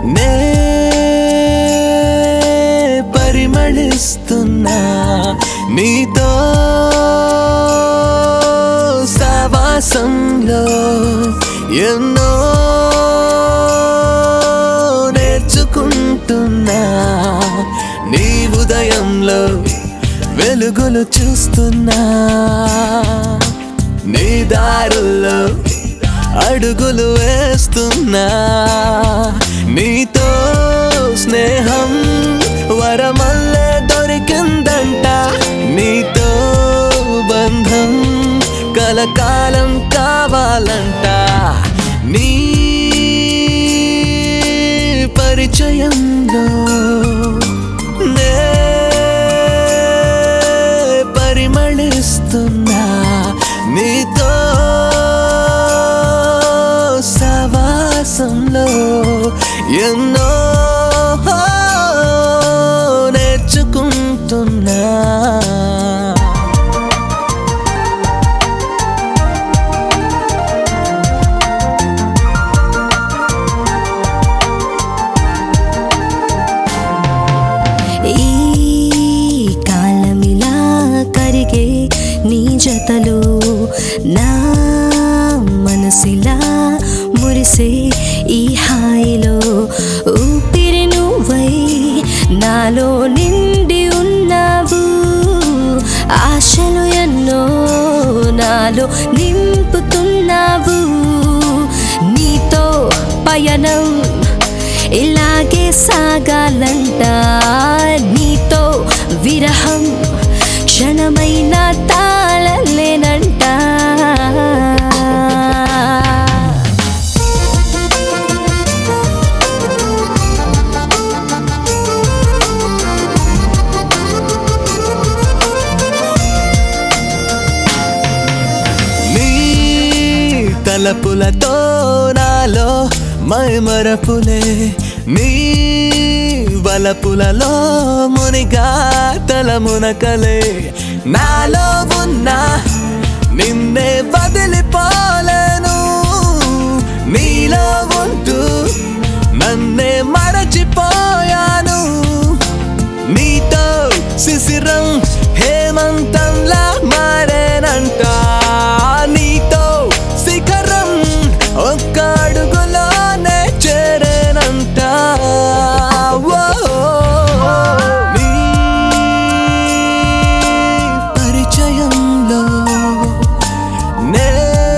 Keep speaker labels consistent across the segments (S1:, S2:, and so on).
S1: నే పరిమళిస్తున్నా నీతో సావాసంలో ఎన్నో నేర్చుకుంటున్నా నీ ఉదయంలో వెలుగులు చూస్తున్నా నీ దారుల్లో అడుగులు వేస్తున్నా నీతో స్నేహం వరమల్లే దొరికిందంట నీతో బంధం కలకాలం కావాలంట నీ పరిచయంలో నే పరిమళిస్తున్నా నీతో సవాసంలో ఎన్నో నేర్చుకుంటున్నా
S2: ఈ కాలమిలా కరిగే నీ జతలో నా మనసిలా మురిసే ఈ హాయిలో ఊపిరి నువ్వై నాలో నిండి ఉన్నావు ఆశలు ఎన్నో నాలో నింపుతున్నావు నీతో పయనం ఇలాగే సాగాలంట నీతో విరహం క్షణమైన తాళలేనంట
S1: నీ తలపులతో నాలో మైమరపులే నీ వలపులలో మునిగా తలమునకలే నాలో ఉన్న నిన్నే వదిలిపోలేను నీలో ఉంటూ నన్నే మరచిపోయాను నీతో శిశిరం హేమంతంలా మారేనంట నీతో శిఖరం ఒక్క అడుగులోనే చేరేనంట ఓ, నీ పరిచయంలో నే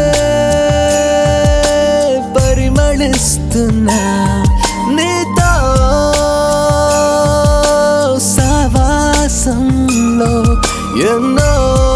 S1: పరిమళిస్తున్నా నీతో సావాసంలో ఎన్నో